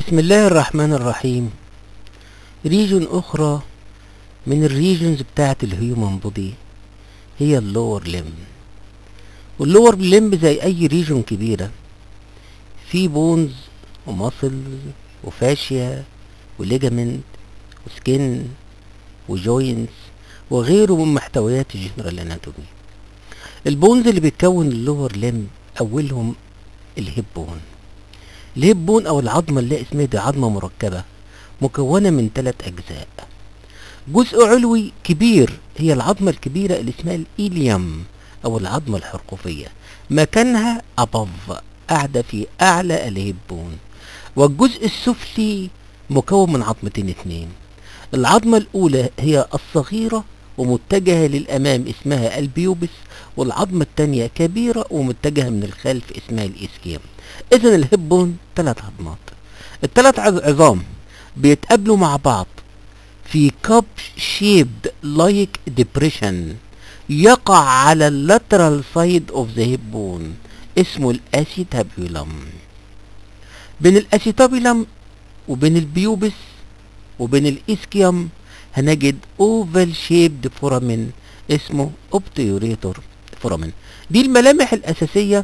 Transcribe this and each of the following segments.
بسم الله الرحمن الرحيم ريجون اخرى من الريجونز بتاعه الهيومن بودي هي اللور لم واللور لم زي اي ريجون كبيره في بونز وماسلز وفاشيا وليجامنت وسكن وجوينتس وغيره من محتويات الجنرال اناتومي البونز اللي بتكون اللور لم اولهم الهيب بون الهيب بون او العظمه اللي اسمها دي عظمه مركبه مكونه من ثلاث اجزاء جزء علوي كبير هي العظمه الكبيره اللي اسمها الايليوم او العظمه الحرقوفيه مكانها above قاعده في اعلى الهيب بون والجزء السفلي مكون من عظمتين اتنين العظمة الأولى هي الصغيرة ومتجهة للأمام اسمها البيوبس والعظمة التانية كبيرة ومتجهة من الخلف اسمها الإسكيم إذا الهبون ثلاث عظمات الثلاث عظام بيتقابلوا مع بعض في كاب شيبد لايك ديبريشن يقع على اللاترال سايد اوف ذا هيب بون اسمه الاسيتابيولم بين الاسيتابيولم وبين البيوبس وبين الاسكيوم هنجد اوفال شيبد فورامين اسمه اوبتيوريتور فورامين دي الملامح الاساسيه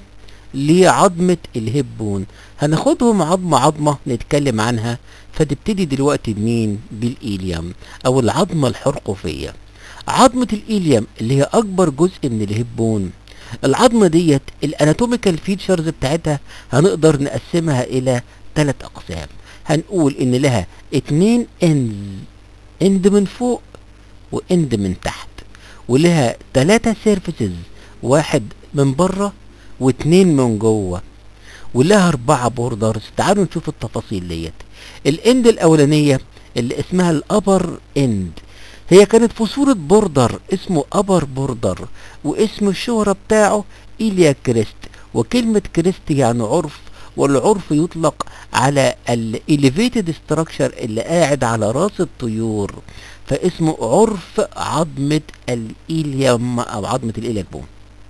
لعظمه الهيب بون هناخدهم عظمه عظمه نتكلم عنها فتبتدي دلوقتي بمين بالايليوم او العظمه الحرقوفيه عظمه الايليوم اللي هي اكبر جزء من الهيب بون العظمه ديت الاناتوميكال فيتشرز بتاعتها هنقدر نقسمها الى ثلاث اقسام هنقول ان لها اتنين اند اند من فوق واند من تحت ولها تلاتة سيرفيسز واحد من بره واتنين من جوه ولها اربعة بوردرز تعالوا نشوف التفاصيل ديت الاند الاولانية اللي اسمها الابر اند هي كانت في صورة بوردر اسمه ابر بوردر واسم الشهرة بتاعه ايليا كريست وكلمة كريست يعني عرف والعرف يطلق على الاليفيتد ستراكشر اللي قاعد على راس الطيور فاسمه عرف عظمة الإيليوم أو عظمة الإيلياك بون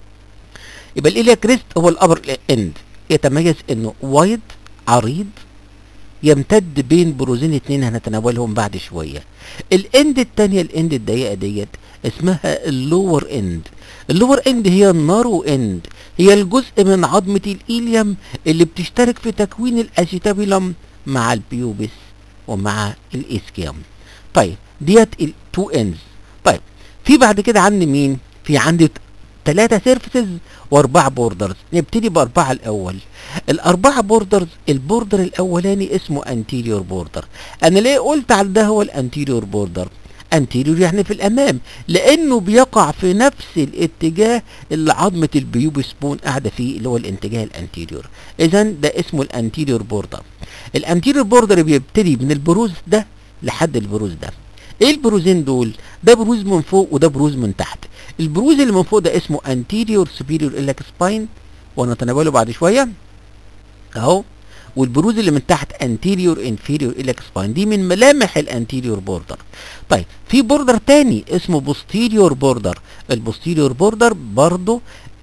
يبقى الإيلياك كريست هو الأبر إند يتميز إنه وايد عريض يمتد بين بروزين اتنين هنتناولهم بعد شوية الاند التانية الاند الضيقة ديت اسمها اللور اند اللور اند هي النارو اند هي الجزء من عظمة الإيليوم اللي بتشترك في تكوين الأسيتابيلم مع البيوبس ومع الإسكيوم طيب ديت التو اندز طيب في بعد كده عندي مين في عندي ثلاثة سيرفيسز واربعة بوردرز نبتدي باربعة الاول الاربعة بوردرز البوردر الاولاني اسمه انتيريور بوردر انا ليه قلت على ده هو الانتيريور بوردر انتيريور يعني في الامام لانه بيقع في نفس الاتجاه اللي عظمه البيوبس بون قاعده فيه اللي هو الاتجاه الانتيريور اذا ده اسمه الانتيريور بوردر الانتيريور بوردر بيبتدي من البروز ده لحد البروز ده ايه البروزين دول ده بروز من فوق وده بروز من تحت البروز اللي من فوق ده اسمه anterior superior iliac spine ونتناوله بعد شويه اهو والبروز اللي من تحت anterior inferior iliac spine دي من ملامح الانتيريور بوردر طيب في بوردر تاني اسمه posterior بوردر البوستيريور بوردر برضه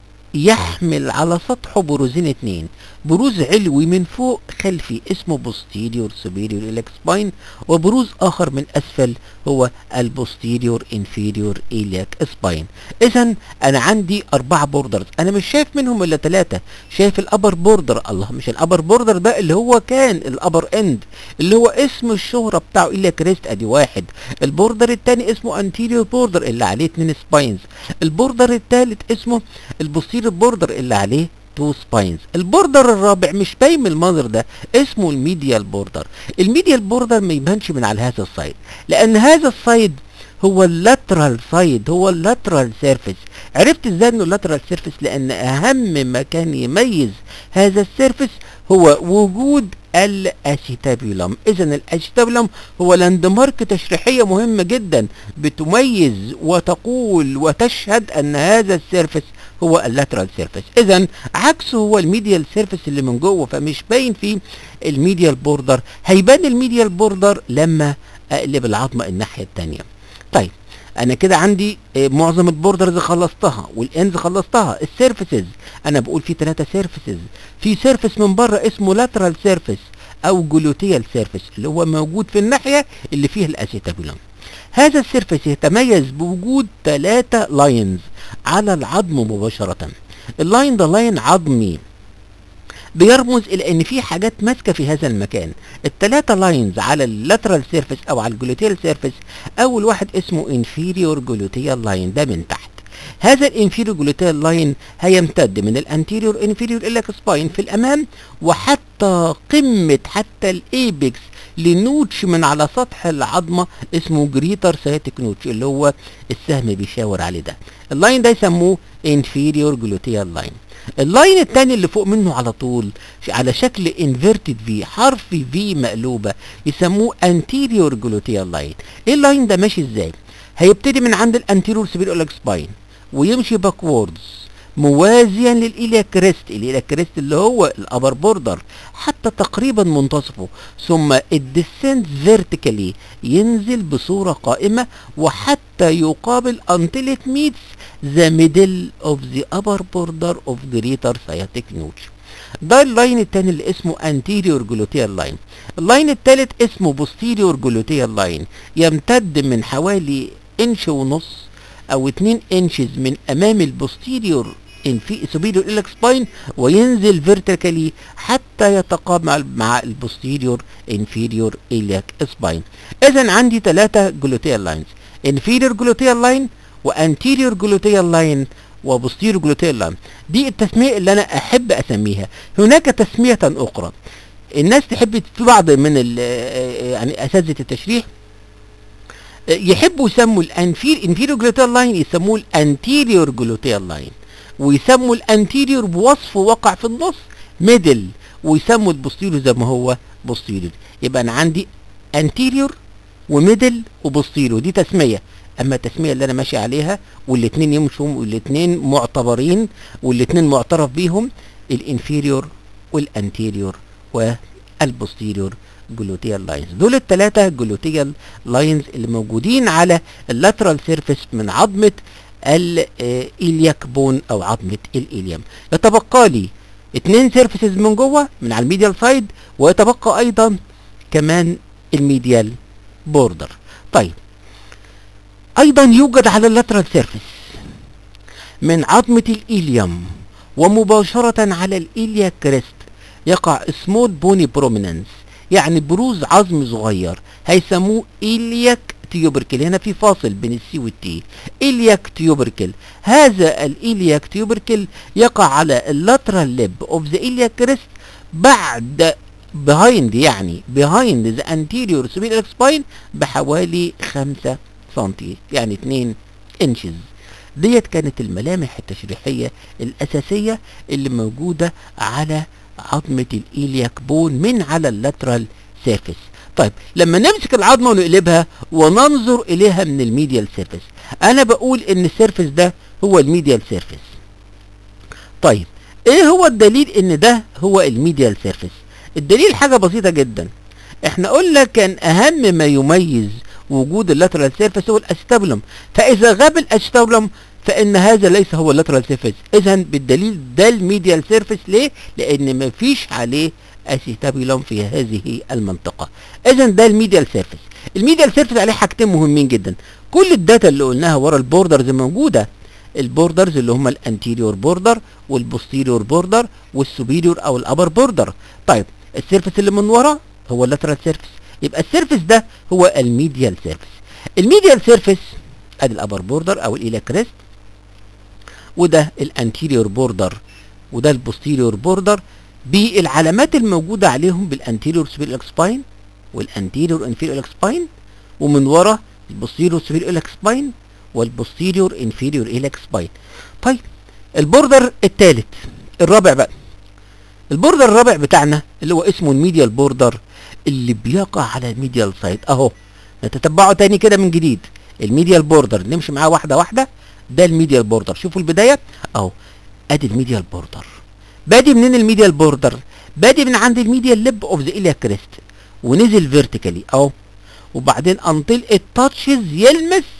يحمل على سطحه بروزين اتنين بروز علوي من فوق خلفي اسمه posterior superior iliac spine وبروز اخر من اسفل هو البوستيريور inferior iliac spine اذا انا عندي اربعة بوردرز انا مش شايف منهم الا ثلاثة شايف الابر بوردر الله مش الابر بوردر ده اللي هو كان الابر اند اللي هو اسم الشهرة بتاعه iliac كريست ادي واحد البوردر الثاني اسمه anterior بوردر اللي عليه اتنين سباينز البوردر الثالث اسمه البوستيريور بوردر اللي عليه تو سباينز البوردر الرابع مش باين من المنظر ده اسمه الميديال بوردر الميديال بوردر ما يبانش من على هذا السايد لان هذا السايد هو اللاترال سايد هو اللاترال سيرفيس عرفت ازاي انه اللاترال سيرفيس لان اهم مكان يميز هذا السيرفيس هو وجود الاسيتابيولم اذا الاسيتابيولم هو لاند مارك تشريحيه مهمه جدا بتميز وتقول وتشهد ان هذا السيرفيس هو اللاترال سيرفيس اذا عكسه هو الميديال سيرفيس اللي من جوه فمش باين فيه الميديال بوردر هيبان الميديال بوردر لما اقلب العظمه الناحيه الثانيه طيب انا كده عندي معظم البوردرز خلصتها والاندز خلصتها السيرفيسز انا بقول في ثلاثة سيرفيسز في سيرفيس من بره اسمه لاترال سيرفيس او جلوتيال سيرفيس اللي هو موجود في الناحيه اللي فيها الاسيتابولم هذا السيرفيس يتميز بوجود ثلاثة لاينز على العظم مباشرة اللاين ده لاين عظمي بيرمز الى ان في حاجات ماسكه في هذا المكان الثلاثه لاينز على اللاترال سيرفيس او على الجلوتيال سيرفيس اول واحد اسمه انفيريور جلوتيال لاين ده من تحت هذا الانفيريور جلوتيال لاين هيمتد من الانتيريور انفيريور الى سباين في الامام وحتى قمه حتى الايبكس لنوتش من على سطح العظمه اسمه جريتر سياتيك نوتش اللي هو السهم بيشاور عليه ده اللاين ده يسموه انفيريور جلوتيال لاين اللاين التاني اللي فوق منه على طول على شكل انفيرتد في حرف في مقلوبه يسموه انتيريور جلوتيال لاين ايه اللاين ده ماشي ازاي هيبتدي من عند الانتيريور سبيل سباين ويمشي باكوردز موازيا للإيليا كريست الإيليا كريست اللي هو الأبر بوردر حتى تقريبا منتصفه ثم الديسنت فيرتيكالي ينزل بصورة قائمة وحتى يقابل until it meets the middle of the upper border of greater sciatic notch ده اللاين التاني اللي اسمه anterior gluteal line اللاين التالت اسمه posterior gluteal line يمتد من حوالي انش ونص او 2 انشز من امام البوستيريور ان في سوبيريور إلك سباين وينزل فيرتيكالي حتى يتقابل مع البوستيريور انفيريور إليك سباين اذا عندي ثلاثة جلوتيال لاينز انفيريور جلوتيال لاين وانتيريور جلوتيال لاين وبوستيريور جلوتيال لاين دي التسمية اللي انا احب اسميها هناك تسمية اخرى الناس تحب في بعض من يعني اساتذه التشريح يحبوا يسموا الانفير انفيريور جلوتيال لاين يسموه الانتيريور جلوتيال لاين ويسموا الانتيريور بوصف وقع في النص ميدل ويسموا البوستيريور زي ما هو بوستيريور يبقى انا عندي انتيريور وميدل وبوستيريور دي تسميه اما التسميه اللي انا ماشي عليها والاثنين يمشوا والاثنين معتبرين والاثنين معترف بيهم الانفيريور والانتيريور والبوستيريور جلوتيال لاينز دول الثلاثه جلوتيال لاينز اللي موجودين على اللاترال سيرفيس من عظمه الإلياك بون أو عظمة الإليام يتبقى لي اتنين سيرفيسز من جوه من على الميديال سايد ويتبقى أيضا كمان الميديال بوردر طيب أيضا يوجد على اللاترال سيرفيس من عظمة الإليام ومباشرة على الإليا كريست يقع سمول بوني بروميننس يعني بروز عظم صغير هيسموه إلياك تيوبركل هنا في فاصل بين السي والتي إلياك تيوبركل هذا الإلياك تيوبركل يقع على اللاترال ليب اوف ذا إلياك كريست بعد behind يعني behind the anterior superior spine بحوالي 5 سنتي يعني 2 انشز ديت كانت الملامح التشريحية الأساسية اللي موجودة على عظمة الإيلياك بون من على اللاترال سيرفيس طيب لما نمسك العظمه ونقلبها وننظر اليها من الميديال سيرفيس انا بقول ان السيرفيس ده هو الميديال سيرفيس طيب ايه هو الدليل ان ده هو الميديال سيرفيس الدليل حاجه بسيطه جدا احنا قلنا كان اهم ما يميز وجود اللاترال سيرفيس هو الاستابلم فاذا غاب الاستابلم فان هذا ليس هو اللاترال سيرفيس اذا بالدليل ده الميديال سيرفيس ليه لان مفيش عليه اسيتابيلوم في هذه المنطقة اذا ده الميديال سيرفيس الميديال سيرفيس عليه حاجتين مهمين جدا كل الداتا اللي قلناها ورا البوردرز موجودة البوردرز اللي هم الانتيريور بوردر والبوستيريور بوردر والسوبيريور او الابر بوردر طيب السيرفيس اللي من ورا هو اللاترال سيرفيس يبقى السيرفيس ده هو الميديال سيرفيس الميديال سيرفيس ادي الابر بوردر او الايلا كريست وده الانتيريور بوردر وده البوستيريور بوردر بالعلامات الموجودة عليهم بالانتيريور سبيل سباين والانتيريور انفيريور سباين ومن ورا البوستيريور سبيل سباين والبوستيريور انفيريور إلك سباين طيب البوردر الثالث الرابع بقى البوردر الرابع بتاعنا اللي هو اسمه الميديال بوردر اللي بيقع على الميديال سايد اهو نتتبعه تاني كده من جديد الميديال بوردر نمشي معاه واحده واحده ده الميديال بوردر شوفوا البدايه اهو ادي الميديال بوردر بادي منين الميديال بوردر بادي من عند الميديال ليب اوف ذا إليا كريست ونزل فيرتيكالي اهو وبعدين انطل التاتشز يلمس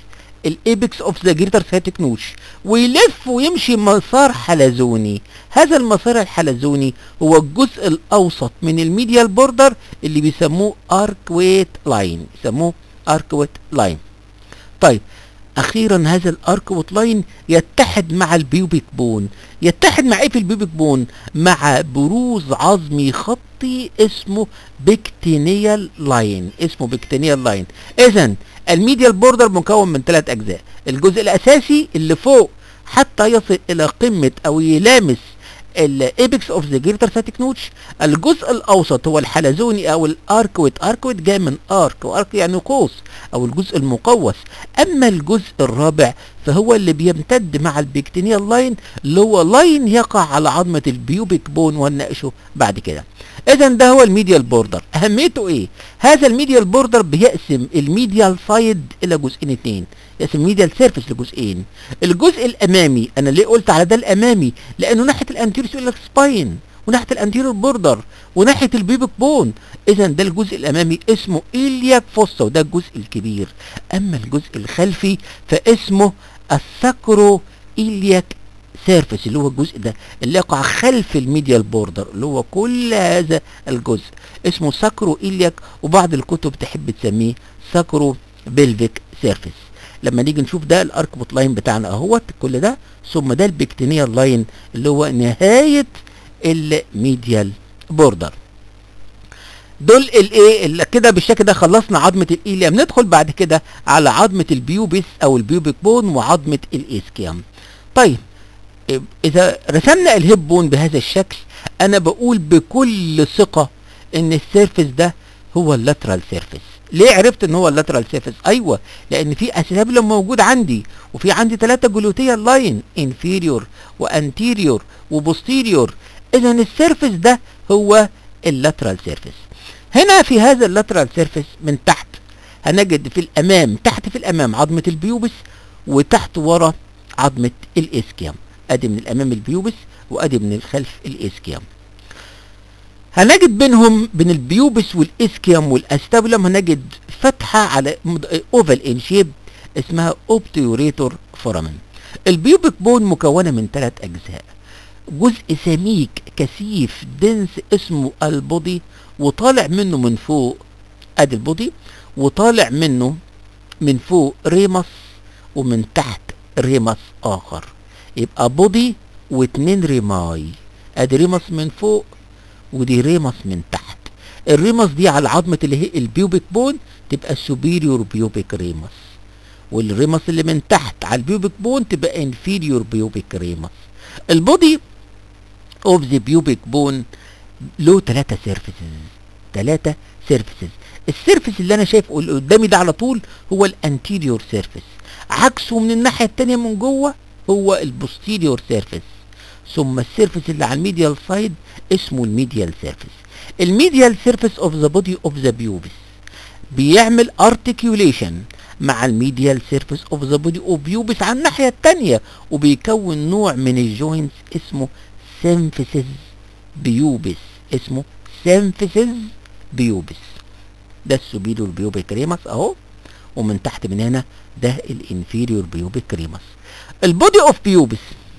الابكس اوف ذا جريتر سايتك نوش ويلف ويمشي مسار حلزوني هذا المسار الحلزوني هو الجزء الاوسط من الميديال بوردر اللي بيسموه اركويت لاين بيسموه اركويت لاين طيب اخيرا هذا الاركوت لاين يتحد مع البيوبيك بون يتحد مع ايه في البيوبيك بون مع بروز عظمي خطي اسمه بكتينيال لاين اسمه بكتينيال لاين اذا الميديال بوردر مكون من ثلاث اجزاء الجزء الاساسي اللي فوق حتى يصل الى قمه او يلامس الابكس اوف ذا جريتر ساتيك نوتش الجزء الاوسط هو الحلزوني او الاركويت اركويت جاي من ارك وارك يعني قوس او الجزء المقوس اما الجزء الرابع فهو اللي بيمتد مع البيكتينيال لاين اللي هو لاين يقع على عظمه البيوبيك بون ونناقشه بعد كده اذا ده هو الميديال بوردر اهميته ايه هذا الميديال بوردر بيقسم الميديال سايد الى جزئين اتنين يقسم الميديال سيرفيس لجزئين الجزء الامامي انا ليه قلت على ده الامامي لانه ناحيه الانتيريور سيلك سباين وناحيه الانتيريور بوردر وناحيه البيبك بون اذا ده الجزء الامامي اسمه ايلياك فوسا وده الجزء الكبير اما الجزء الخلفي فاسمه الساكرو ايلياك سيرفيس اللي هو الجزء ده اللي يقع خلف الميديال بوردر اللي هو كل هذا الجزء اسمه ساكرو ايلياك وبعض الكتب تحب تسميه ساكرو بيلفيك سيرفيس لما نيجي نشوف ده الاركبوت لاين بتاعنا اهوت كل ده ثم ده البكتينيال لاين اللي هو نهايه الميديال بوردر دول الايه اللي كده بالشكل ده خلصنا عظمه الايليام ندخل بعد كده على عظمه البيوبس او البيوبيك بون وعظمه الاسكيام طيب اذا رسمنا الهيب بون بهذا الشكل انا بقول بكل ثقه ان السيرفس ده هو اللاترال سيرفس ليه عرفت ان هو اللاترال سيرفس ايوه لان في اسيتابيلم موجود عندي وفي عندي ثلاثه جلوتيال لاين انفيريور وانتيريور وبوستيريور اذا السيرفس ده هو اللاترال سيرفس هنا في هذا اللاترال سيرفس من تحت هنجد في الامام تحت في الامام عظمه البيوبس وتحت ورا عظمه الاسكيام ادي من الامام البيوبس وادي من الخلف الاسكيام هنجد بينهم بين البيوبس والاسكيام والاستابولم هنجد فتحه على اوفال ان شيب اسمها اوبتيوريتور فورامن البيوبك بون مكونه من ثلاث اجزاء جزء سميك كثيف دنس اسمه البودي وطالع منه من فوق ادي البودي وطالع منه من فوق ريمس ومن تحت ريمس اخر يبقى بودي واتنين ريماي ادي ريمس من فوق ودي ريمس من تحت الريمس دي على عظمة اللي هي البيوبيك بون تبقى سوبيريور بيوبيك ريمس والريمس اللي من تحت على البيوبيك بون تبقى انفيريور بيوبيك ريمس البودي اوف ذا بيوبيك بون له ثلاثة سيرفيسز ثلاثة سيرفيسز السيرفيس اللي انا شايفه اللي قدامي ده على طول هو الانتيريور سيرفيس عكسه من الناحية التانية من جوه هو البوستيريور سيرفيس ثم السيرفيس اللي على الميديال سايد اسمه الميديال سيرفيس الميديال سيرفيس اوف ذا بودي اوف ذا بيوبس بيعمل ارتكيوليشن مع الميديال سيرفيس اوف ذا بودي اوف بيوبس على الناحيه الثانيه وبيكون نوع من الجوينتس اسمه سيمفيسيس بيوبس اسمه سيمفيسيس بيوبس ده السوبيريور بيوبيك ريمس اهو ومن تحت من هنا ده الانفيريور بيوبيك ريمس البودي اوف بيوبس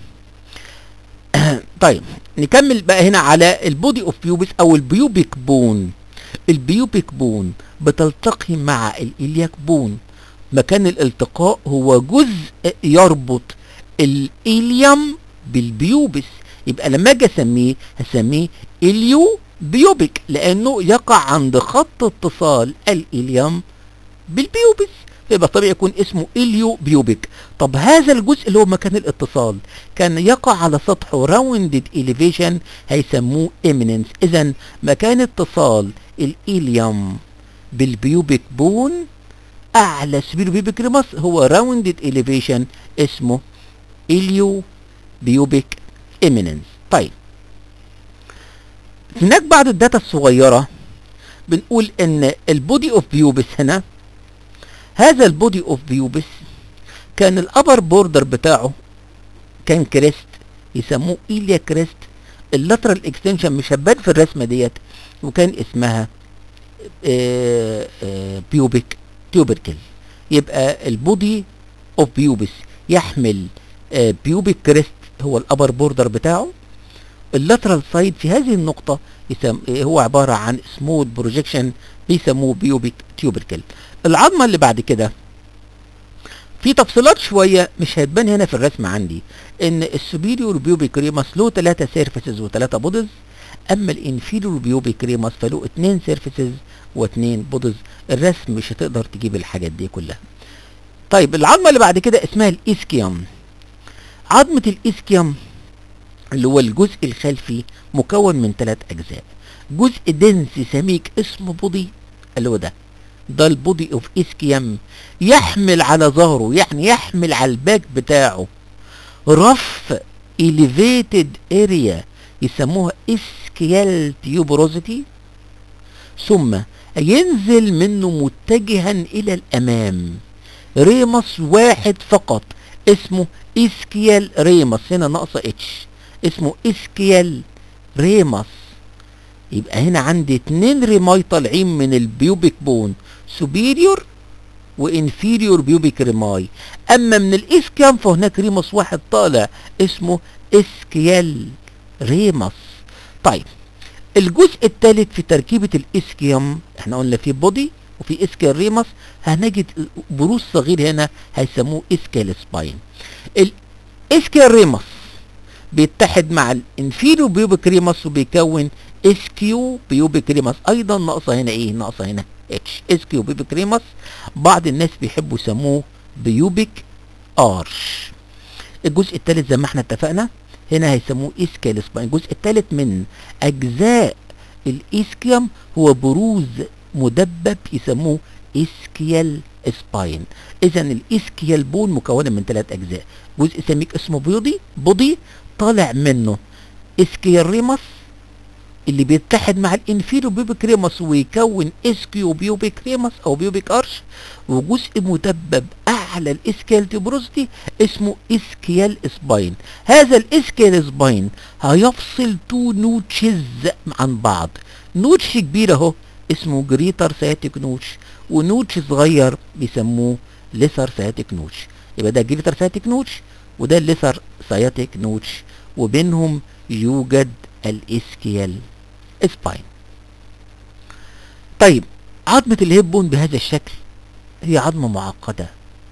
طيب نكمل بقى هنا على البودي اوف بيوبس او البيوبيك بون البيوبيك بون بتلتقي مع الالياك بون مكان الالتقاء هو جزء يربط الاليوم بالبيوبس يبقى لما اجي اسميه هسميه اليو بيوبيك لانه يقع عند خط اتصال الاليوم بالبيوبس يبقى طبيعي يكون اسمه اليو بيوبيك طب هذا الجزء اللي هو مكان الاتصال كان يقع على سطحه راوندد اليفيشن هيسموه ايميننس اذا مكان اتصال الاليوم بالبيوبيك بون اعلى سبيل بيوبيك ريمس هو راوندد اليفيشن اسمه اليو بيوبيك ايميننس طيب هناك بعض الداتا الصغيره بنقول ان البودي اوف بيوبس هنا هذا البودي اوف بيوبس كان الابر بوردر بتاعه كان كريست يسموه ايليا كريست اللاترال اكستنشن مش هتبان في الرسمه ديت وكان اسمها آآ آآ بيوبيك تيوبركل يبقى البودي اوف بيوبس يحمل بيوبيك كريست هو الابر بوردر بتاعه اللاترال سايد في هذه النقطة يسم... هو عبارة عن سمول بروجيكشن بيسموه بيوبيك تيوبركل العظمة اللي بعد كده في تفصيلات شوية مش هتبان هنا في الرسم عندي ان السوبيريور بيوبيك ريمس له ثلاثة سيرفيسز وثلاثة بودز اما الانفيريور بيوبيك ريمس فله اثنين سيرفيسز واثنين بودز الرسم مش هتقدر تجيب الحاجات دي كلها طيب العظمة اللي بعد كده اسمها الاسكيوم عظمة الاسكيوم اللي هو الجزء الخلفي مكون من ثلاث اجزاء جزء دنس سميك اسمه بودي اللي هو ده ده البودي اوف اسكيام يحمل على ظهره يعني يحمل على الباك بتاعه رف elevated area يسموها اسكيال تيوبروزيتي ثم ينزل منه متجها الى الامام ريمس واحد فقط اسمه اسكيال ريمس هنا ناقصه اتش اسمه اسكيال ريمس يبقى هنا عندي اتنين ريماي طالعين من البيوبيك بون سوبيريور وانفيريور بيوبيك ريماي اما من الاسكيام فهناك ريمس واحد طالع اسمه اسكيال ريمس طيب الجزء الثالث في تركيبة الاسكيام احنا قلنا في بودي وفي اسكيال ريمس هنجد بروز صغير هنا هيسموه اسكيال سباين الاسكيال ريمس بيتحد مع الانفيريو بيوبيك ريمس وبيكون اسكيو بيوبيك ريمس ايضا ناقصه هنا ايه ناقصه هنا اتش اسكيو بيوبيك ريمس بعض الناس بيحبوا يسموه بيوبيك ارش الجزء الثالث زي ما احنا اتفقنا هنا هيسموه اسكيال سباين الجزء الثالث من اجزاء الاسكيوم هو بروز مدبب يسموه اسكيال سباين اذا الاسكيال بون مكونه من ثلاث اجزاء جزء سميك اسمه بيضي بودي طالع منه اسكيال ريمس اللي بيتحد مع الانفيرو بيوبيك ريمس ويكون اسكيو بيوبيك ريمس او بيوبيك ارش وجزء مدبب اعلى الاسكيال تيبروزيتي اسمه اسكيال سباين هذا الاسكيال سباين هيفصل تو نوتشز عن بعض نوتش كبير اهو اسمه جريتر سياتيك نوتش ونوتش صغير بيسموه ليسر سياتيك نوتش يبقى ده جريتر سياتيك نوتش وده الليسر سياتيك نوتش وبينهم يوجد الاسكيال سباين طيب عظمة الهيب بون بهذا الشكل هي عظمة معقدة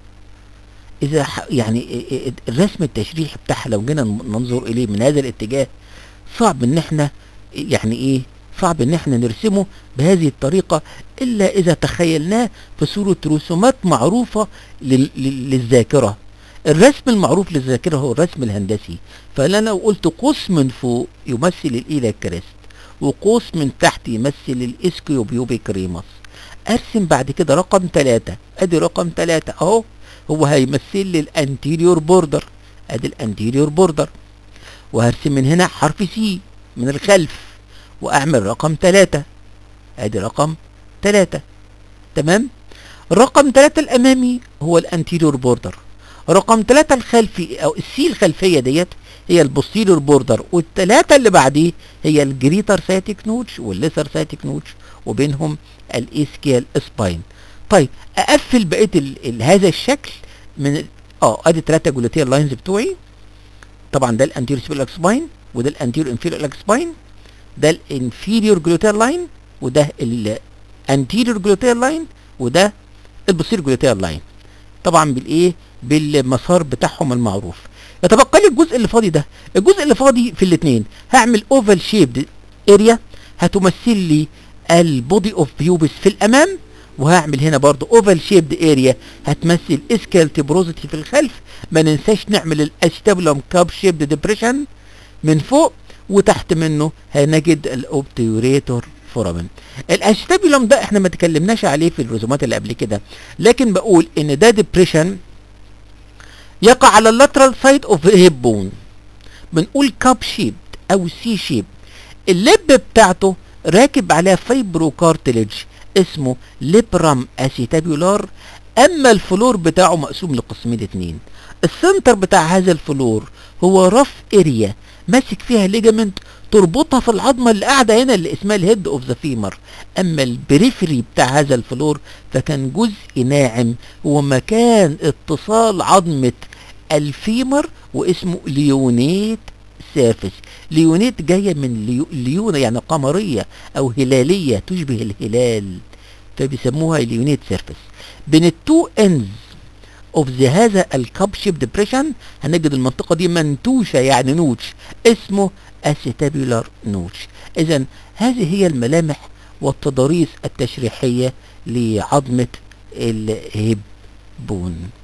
إذا يعني الرسم التشريحي بتاعها لو جينا ننظر إليه من هذا الاتجاه صعب إن إحنا يعني إيه صعب إن إحنا نرسمه بهذه الطريقة إلا إذا تخيلناه في صورة رسومات معروفة للذاكرة الرسم المعروف للذاكرة هو الرسم الهندسي فأنا لو قلت قوس من فوق يمثل الإيلا كريست وقوس من تحت يمثل الاسكيوبيوبيك ريمس ارسم بعد كده رقم ثلاثة ادي رقم ثلاثة اهو هو هيمثل لي الانتيريور بوردر ادي الانتيريور بوردر وهرسم من هنا حرف سي من الخلف واعمل رقم ثلاثة ادي رقم ثلاثة تمام رقم ثلاثة الامامي هو الانتيريور بوردر رقم ثلاثة الخلفي او السي الخلفية ديت هي البوستيريور بوردر والثلاثة اللي بعديه هي الجريتر ساتيك نوتش والليسر ساتيك نوتش وبينهم الاسكيال سباين طيب اقفل بقيه ال ال هذا الشكل من اه ادي الثلاثه جلوتيال لاينز بتوعي طبعا ده الانتيريور سبيلك سباين وده الانتيريور انفيريور سباين ده الانفيريور جلوتيال لاين وده الانتيريور جلوتيال لاين وده البوستيريور جلوتيال لاين طبعا بالايه بالمسار بتاعهم المعروف يتبقى لي الجزء اللي فاضي ده الجزء اللي فاضي في الاثنين هعمل اوفال شيبد اريا هتمثل لي البودي اوف بيوبس في الامام وهعمل هنا برضو اوفال شيبد اريا هتمثل اسكال تبروزيتي في الخلف ما ننساش نعمل الاستابلوم كاب شيبد ديبريشن من فوق وتحت منه هنجد الاوبتيوريتور فورامن الاستابلوم ده احنا ما تكلمناش عليه في الرسومات اللي قبل كده لكن بقول ان ده ديبريشن يقع على اللاترال سايد اوف هيب بون بنقول كاب شيب او سي شيب اللب بتاعته راكب عليها فايبرو كارتلج اسمه ليبرام اسيتابيولار اما الفلور بتاعه مقسوم لقسمين اتنين السنتر بتاع هذا الفلور هو رف اريا ماسك فيها ليجامنت تربطها في العظمة اللي قاعدة هنا اللي اسمها الهيد اوف ذا فيمر اما البريفري بتاع هذا الفلور فكان جزء ناعم ومكان اتصال عظمة الفيمر واسمه ليونيت سيرفس ليونيت جاية من ليو ليونة يعني قمرية او هلالية تشبه الهلال فبيسموها ليونيت سيرفس بين التو اندز اوف ذا هذا الكاب شيب ديبريشن هنجد المنطقة دي منتوشة يعني نوتش اسمه اسيتابيولار نوتش اذا هذه هي الملامح والتضاريس التشريحية لعظمة الهيب بون